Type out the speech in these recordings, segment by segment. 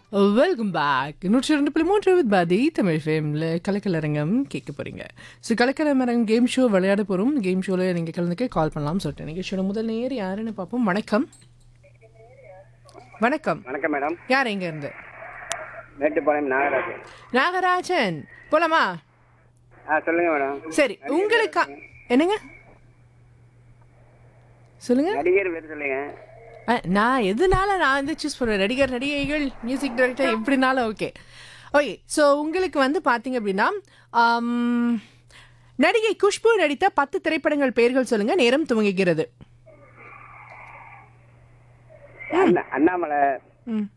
welcome back நூற்றி ரெண்டு புள்ளி மூன்று வித் பாதி தமிழ் ஃபேமில் கலக்கலரங்கம் கேட்க போகிறீங்க ஸோ கலக்கலரங்கம் கேம் ஷோ விளையாட போகிறோம் கேம் ஷோவில் நீங்கள் கலந்துக்க கால் பண்ணலாம்னு சொல்லிட்டு நிகழ்ச்சியோட முதல் நேர் யாருன்னு பார்ப்போம் வணக்கம் வணக்கம் வணக்கம் மேடம் யார் எங்க இருந்து மேட்டுப்பாளையம் நாகராஜன் நாகராஜன் போலாமா ஆ சொல்லுங்க மேடம் சரி உங்களுக்கு என்னங்க சொல்லுங்க நடிகர் பேர் சொல்லுங்க அஹ், நான் எதுனால நான் வந்து சூஸ் பண்ணுவேன் நடிகர் நடிகைகள் மியூசிக் டைரக்டர் எப்படினாலும் ஓகே ஓகே ஸோ உங்களுக்கு வந்து பார்த்தீங்க அப்படின்னா ஆம், நடிகை குஷ்பு நடித்த பத்து திரைப்படங்கள் பெயர்கள் சொல்லுங்க நேரம் துவங்குகிறது அண்ணா அண்ணாமலை ம்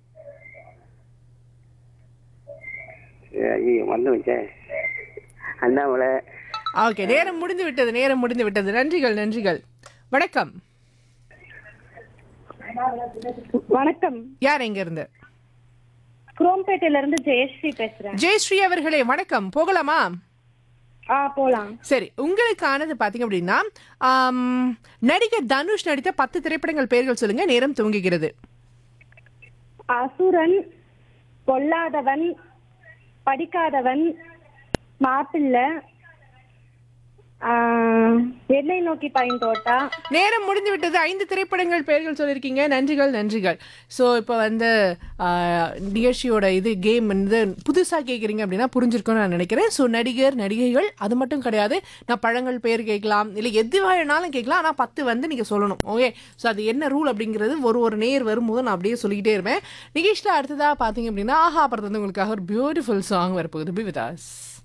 ஐயோ வந்து வச்சேன் அண்ணாமலை ஓகே நேரம் முடிந்து விட்டது நேரம் முடிந்து விட்டது நன்றிகள் நன்றிகள் வணக்கம் வணக்கம் யார் எங்க இருந்து குரோம்பேட்டையில இருந்து ஜெயஸ்ரீ பேசுறேன் ஜெயஸ்ரீ அவர்களே வணக்கம் போகலாமா ஆ போலாம் சரி உங்களுக்கானது பார்த்தீங்க அப்படின்னா ஆம், நடிகர் தனுஷ் நடித்த பத்து திரைப்படங்கள் பெயர்கள் சொல்லுங்க நேரம் துவங்குகிறது அசுரன் பொல்லாதவன் படிக்காதவன் மாப்பிள்ளை ஆ, என்னை நோக்கி பையன் தோட்டா நேரம் முடிந்து விட்டது ஐந்து திரைப்படங்கள் பெயர்கள் சொல்லியிருக்கீங்க நன்றிகள் நன்றிகள் ஸோ இப்போ வந்து ஆ, நிகழ்ச்சியோட இது கேம் வந்து புதுசாக கேட்குறீங்க அப்படின்னா புரிஞ்சிருக்கும்னு நான் நினைக்கிறேன் ஸோ நடிகர் நடிகைகள் அது மட்டும் கிடையாது நான் பழங்கள் பெயர் கேட்கலாம் இல்லை எது வேணாலும் கேட்கலாம் ஆனால் பத்து வந்து நீங்கள் சொல்லணும் ஓகே ஸோ அது என்ன ரூல் அப்படிங்கிறது ஒரு ஒரு நேர் வரும்போது நான் அப்படியே சொல்லிக்கிட்டே இருப்பேன் நிகழ்ச்சியில் அடுத்ததாக பார்த்தீங்க அப்படின்னா ஆஹா படத்துல வந்து உங்களுக்காக ஒரு பியூட்டிஃபுல் சாங் வரப்போகுது பி வித் us